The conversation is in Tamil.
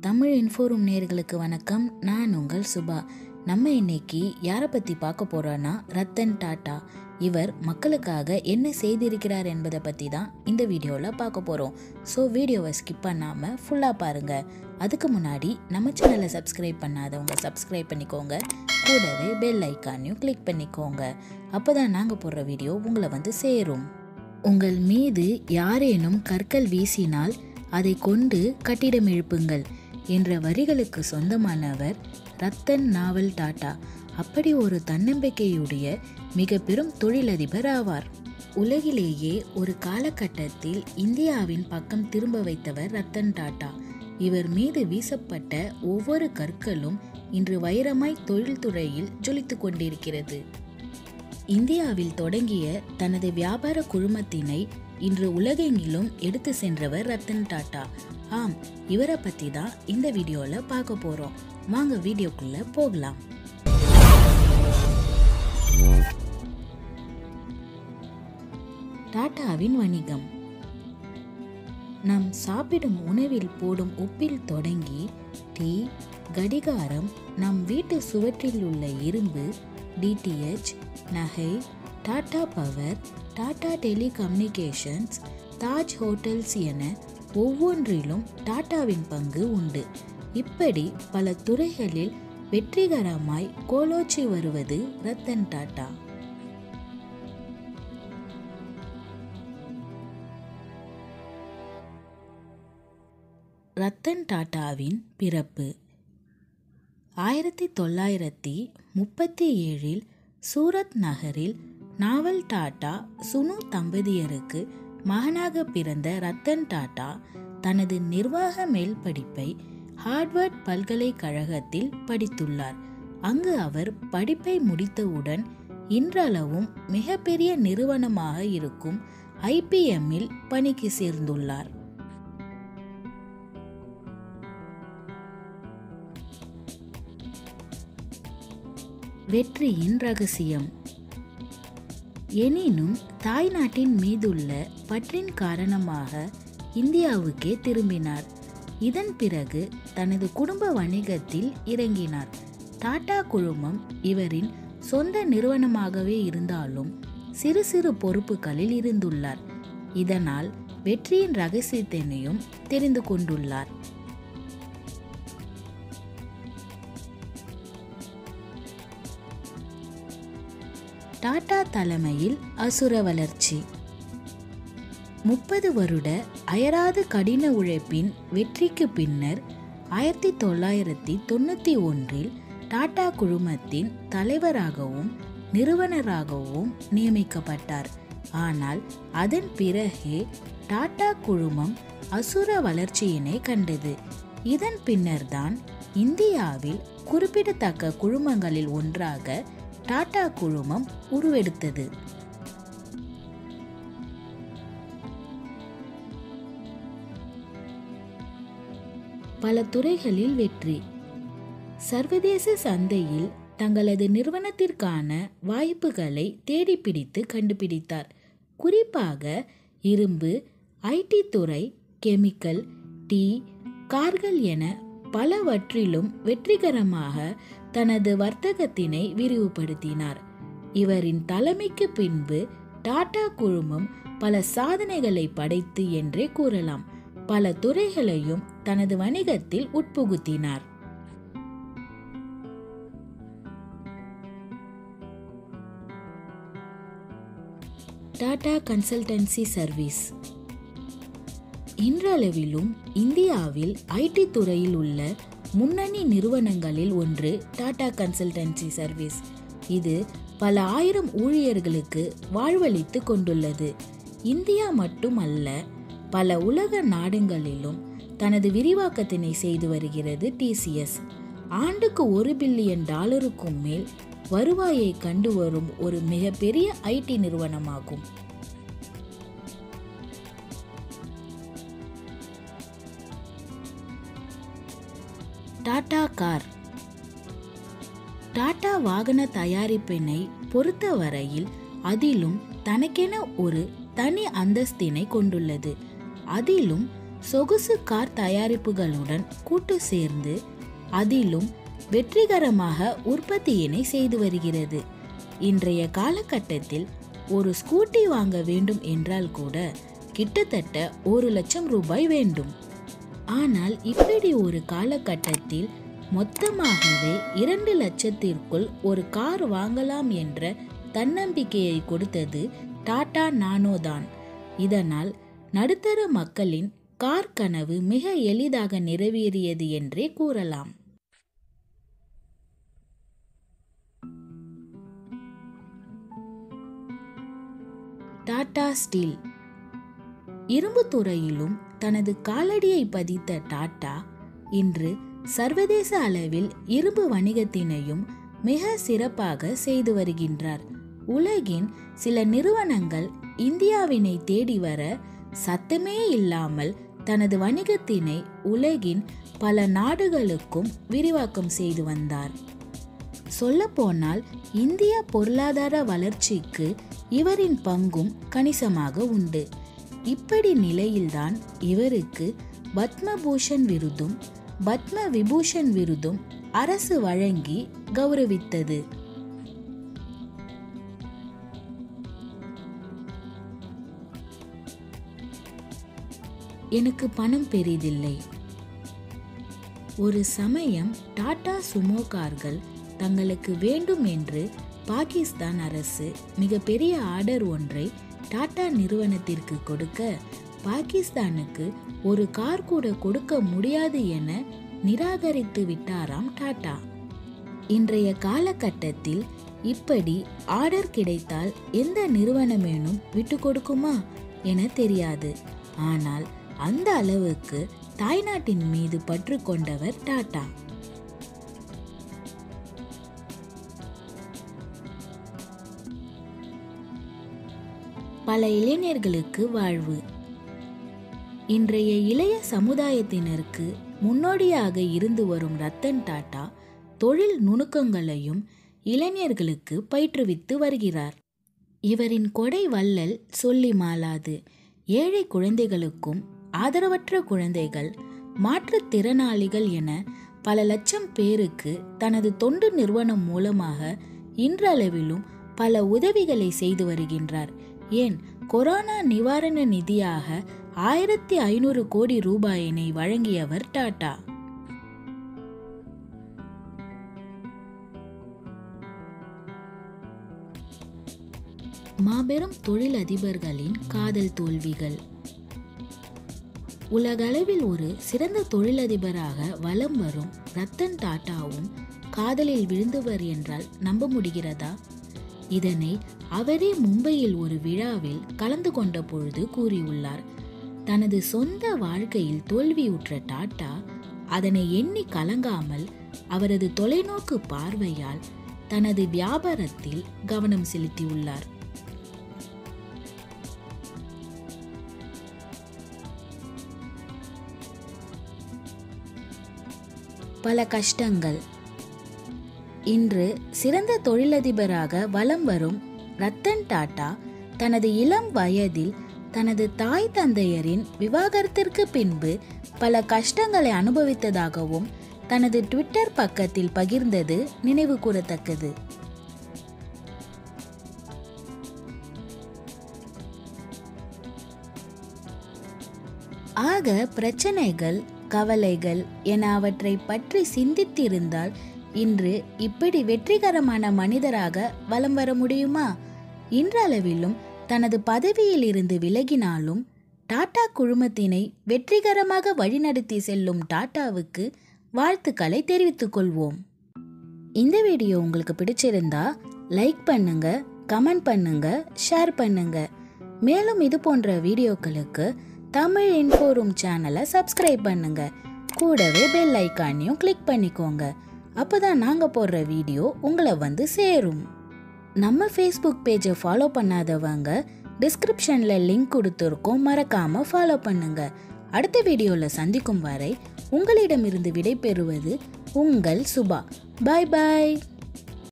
தமிழ் இன்ஃபோரூம் நேர்களுக்கு வணக்கம் நான் உங்கள் சுபா நம்ம இன்னைக்கு யாரை பற்றி பார்க்க போகிறோன்னா ரத்தன் டாட்டா இவர் மக்களுக்காக என்ன செய்திருக்கிறார் என்பதை பற்றி தான் இந்த வீடியோவில் பார்க்க போகிறோம் ஸோ வீடியோவை ஸ்கிப் பண்ணாமல் ஃபுல்லாக பாருங்கள் அதுக்கு முன்னாடி நம்ம சேனலை சப்ஸ்கிரைப் பண்ணாதவங்க சப்ஸ்கிரைப் பண்ணிக்கோங்க கூடவே பெல் ஐக்கானையும் கிளிக் பண்ணிக்கோங்க அப்போ தான் நாங்கள் போடுற வீடியோ உங்களை வந்து சேரும் உங்கள் மீது யாரேனும் கற்கள் வீசினால் அதை கொண்டு கட்டிடம் எழுப்புங்கள் என்ற வரிகளுக்கு சொந்தமானவர் ரத்தன் நாவல் டாட்டா அப்படி ஒரு தன்னம்பிக்கையுடைய மிக பெரும் தொழிலதிபர் ஆவார் உலகிலேயே ஒரு காலகட்டத்தில் இந்தியாவின் பக்கம் திரும்ப வைத்தவர் ரத்தன் டாட்டா இவர் மீது வீசப்பட்ட ஒவ்வொரு கற்களும் இன்று வைரமாய் தொழில்துறையில் ஜொலித்துக் கொண்டிருக்கிறது இந்தியாவில் தொடங்கிய தனது வியாபார குழுமத்தினை இன்று உலகெங்கிலும் எடுத்து சென்றவர் ரத்தன் டாட்டா ஆம் இவரை பத்தி தான் இந்த வீடியோல பார்க்க போறோம் வாங்க வீடியோக்குள்ள போகலாம் டாட்டாவின் வணிகம் நாம் சாப்பிடும் உணவில் போடும் உப்பில் தொடங்கி டீ கடிகாரம் நம் வீட்டு சுவற்றில் உள்ள இரும்பு டிடிஹெச் நகை Tata power Tata telecommunications Taj hotels என ஒவ்வொன்றிலும் டாட்டாவின் பங்கு உண்டு இப்படி பல துறைகளில் வெற்றிகரமாய் கோலோச்சி வருவது ரத்தன் டாட்டா ரத்தன் டாட்டாவின் பிறப்பு ஆயிரத்தி தொள்ளாயிரத்தி முப்பத்தி ஏழில் சூரத் நகரில் நாவல் டாட்டா சுனு தம்பதியருக்கு மகனாக பிறந்த ரத்தன் டாட்டா தனது நிர்வாக மேல் படிப்பை ஹார்வர்ட் பல்கலைக்கழகத்தில் படித்துள்ளார் அங்கு அவர் படிப்பை முடித்தவுடன் இன்றளவும் மிகப்பெரிய நிறுவனமாக இருக்கும் ஐபிஎம்மில் பணிக்கு சேர்ந்துள்ளார் வெற்றியின் ரகசியம் எனினும் தாய்நாட்டின் மீதுள்ள பற்றின் காரணமாக இந்தியாவுக்கே திரும்பினார் இதன் பிறகு தனது குடும்ப வணிகத்தில் இறங்கினார் டாடா குழுமம் இவரின் சொந்த நிறுவனமாகவே இருந்தாலும் சிறு சிறு பொறுப்புகளில் இருந்துள்ளார் இதனால் வெற்றியின் ரகசியத்தினையும் தெரிந்து கொண்டுள்ளார் டாடா தலைமையில் அசுர வளர்ச்சி முப்பது வருட அயராது கடின உழைப்பின் வெற்றிக்கு பின்னர் ஆயிரத்தி தொள்ளாயிரத்தி தொண்ணூற்றி ஒன்றில் டாடா குழுமத்தின் தலைவராகவும் நிறுவனராகவும் நியமிக்கப்பட்டார் ஆனால் அதன் பிறகே டாடா குழுமம் அசுர வளர்ச்சியினை கண்டது இதன் பின்னர்தான் இந்தியாவில் குறிப்பிடத்தக்க குழுமங்களில் ஒன்றாக டாடா குழுமம் உருவெடுத்தது பல துறைகளில் வெற்றி சர்வதேச சந்தையில் தங்களது நிறுவனத்திற்கான வாய்ப்புகளை தேடிப்பிடித்து கண்டுபிடித்தார் குறிப்பாக இரும்பு ஐடி துறை கெமிக்கல் டீ கார்கள் என பலவற்றிலும் வெற்றிகரமாக தனது வர்த்தகத்தினை விரிவுபடுத்தினார் இவரின் தலைமைக்கு பின்பு டாடா குழுமம் பல சாதனைகளை படைத்து என்றே கூறலாம் பல துறைகளையும் தனது வணிகத்தில் உட்புகுத்தினார் டாடா கன்சல்டன்சி சர்வீஸ் இன்றளவிலும் இந்தியாவில் ஐடி துறையில் உள்ள முன்னணி நிறுவனங்களில் ஒன்று டாடா கன்சல்டன்சி சர்வீஸ் இது பல ஆயிரம் ஊழியர்களுக்கு வாழ்வளித்து கொண்டுள்ளது இந்தியா மட்டுமல்ல பல உலக நாடுகளிலும் தனது விரிவாக்கத்தினை செய்து வருகிறது டிசிஎஸ் ஆண்டுக்கு ஒரு பில்லியன் டாலருக்கும் மேல் வருவாயை கண்டு வரும் ஒரு மிகப்பெரிய ஐடி நிறுவனமாகும் டாடா கார் டாடா வாகன தயாரிப்பினை பொறுத்தவரையில் அதிலும் தனக்கென ஒரு தனி அந்தஸ்தினை கொண்டுள்ளது அதிலும் சொகுசு கார் தயாரிப்புகளுடன் கூட்டு சேர்ந்து அதிலும் வெற்றிகரமாக உற்பத்தியினை செய்து வருகிறது இன்றைய காலகட்டத்தில் ஒரு ஸ்கூட்டி வாங்க வேண்டும் என்றால் கூட கிட்டத்தட்ட ஒரு லட்சம் ரூபாய் வேண்டும் ஆனால் இப்படி ஒரு காலகட்டத்தில் மொத்தமாகவே இரண்டு லட்சத்திற்குள் ஒரு கார் வாங்கலாம் என்ற தன்னம்பிக்கையை கொடுத்தது டாடா நானோ தான் இதனால் நடுத்தர மக்களின் கார் கனவு மிக எளிதாக நிறைவேறியது என்றே கூறலாம் டாடா ஸ்டீல் இரும்பு துறையிலும் தனது காலடியை பதித்த டாடா இன்று சர்வதேச அளவில் இரும்பு வணிகத்தினையும் மிக சிறப்பாக செய்து வருகின்றார் உலகின் சில நிறுவனங்கள் இந்தியாவினை தேடி வர சத்தமே இல்லாமல் தனது வணிகத்தினை உலகின் பல நாடுகளுக்கும் விரிவாக்கம் செய்து வந்தார் சொல்லப்போனால் இந்திய பொருளாதார வளர்ச்சிக்கு இவரின் பங்கும் கணிசமாக உண்டு இப்படி நிலையில்தான் இவருக்கு பத்மபூஷன் விருதும் பத்ம விபூஷன் விருதும் அரசு வழங்கி கௌரவித்தது எனக்கு பணம் பெரிதில்லை ஒரு சமயம் டாடா சுமோ கார்கள் தங்களுக்கு வேண்டும் என்று பாகிஸ்தான் அரசு மிகப்பெரிய ஆர்டர் ஒன்றை டாடா நிறுவனத்திற்கு கொடுக்க பாகிஸ்தானுக்கு ஒரு கார் கூட கொடுக்க முடியாது என நிராகரித்து விட்டாராம் டாடா இன்றைய காலகட்டத்தில் இப்படி ஆர்டர் கிடைத்தால் எந்த நிறுவனமேனும் விட்டு கொடுக்குமா என தெரியாது ஆனால் அந்த அளவுக்கு தாய்நாட்டின் மீது பற்று கொண்டவர் டாடா பல இளைஞர்களுக்கு வாழ்வு இன்றைய இளைய சமுதாயத்தினருக்கு முன்னோடியாக இருந்து வரும் ரத்தன் டாடா தொழில் நுணுக்கங்களையும் இளைஞர்களுக்கு பயிற்றுவித்து வருகிறார் இவரின் கொடை வள்ளல் சொல்லி மாளாது ஏழை குழந்தைகளுக்கும் ஆதரவற்ற குழந்தைகள் மாற்றுத்திறனாளிகள் என பல லட்சம் பேருக்கு தனது தொண்டு நிறுவனம் மூலமாக இன்றளவிலும் பல உதவிகளை செய்து வருகின்றார் ஏன் கொரோனா நிவாரண நிதியாக ஆயிரத்தி ஐநூறு கோடி ரூபாயினை வழங்கியவர் டாடா மாபெரும் தொழிலதிபர்களின் காதல் தோல்விகள் உலகளவில் ஒரு சிறந்த தொழிலதிபராக வலம் வரும் ரத்தன் டாட்டாவும் காதலில் விழுந்தவர் என்றால் நம்ப முடிகிறதா இதனை அவரே மும்பையில் ஒரு விழாவில் கலந்து கொண்ட பொழுது கூறியுள்ளார் தனது சொந்த வாழ்க்கையில் தோல்வியுற்ற டாட்டா அதனை எண்ணி கலங்காமல் அவரது தொலைநோக்கு பார்வையால் தனது வியாபாரத்தில் கவனம் செலுத்தியுள்ளார் பல கஷ்டங்கள் இன்று சிறந்த தொழிலதிபராக வலம் வரும் ரத்தன் டாடா தனது இளம் வயதில் தனது தாய் தந்தையரின் விவாகரத்திற்கு பின்பு பல கஷ்டங்களை அனுபவித்ததாகவும் தனது ட்விட்டர் பக்கத்தில் பகிர்ந்தது நினைவு கூறத்தக்கது ஆக பிரச்சனைகள் கவலைகள் என அவற்றை பற்றி சிந்தித்திருந்தால் இன்று இப்படி வெற்றிகரமான மனிதராக வலம் வர முடியுமா இன்றளவிலும் தனது பதவியில் இருந்து விலகினாலும் டாடா குழுமத்தினை வெற்றிகரமாக வழிநடத்தி செல்லும் டாட்டாவுக்கு வாழ்த்துக்களை தெரிவித்துக் கொள்வோம் இந்த வீடியோ உங்களுக்கு பிடிச்சிருந்தா லைக் பண்ணுங்க கமெண்ட் பண்ணுங்க ஷேர் பண்ணுங்க மேலும் இது போன்ற வீடியோக்களுக்கு தமிழ் இன்ஃபோரூம் சேனலை சப்ஸ்கிரைப் பண்ணுங்க கூடவே பெல் ஐக்கானையும் கிளிக் பண்ணிக்கோங்க அப்பதான் நாங்க போடுற வீடியோ உங்களை வந்து சேரும் நம்ம ஃபேஸ்புக் பேஜை ஃபாலோ பண்ணாதவங்க டிஸ்கிரிப்ஷன்ல லிங்க் கொடுத்துருக்கோம் மறக்காம ஃபாலோ பண்ணுங்க அடுத்த வீடியோல சந்திக்கும் வரை உங்களிடமிருந்து விடைபெறுவது உங்கள் சுபா பாய் பாய்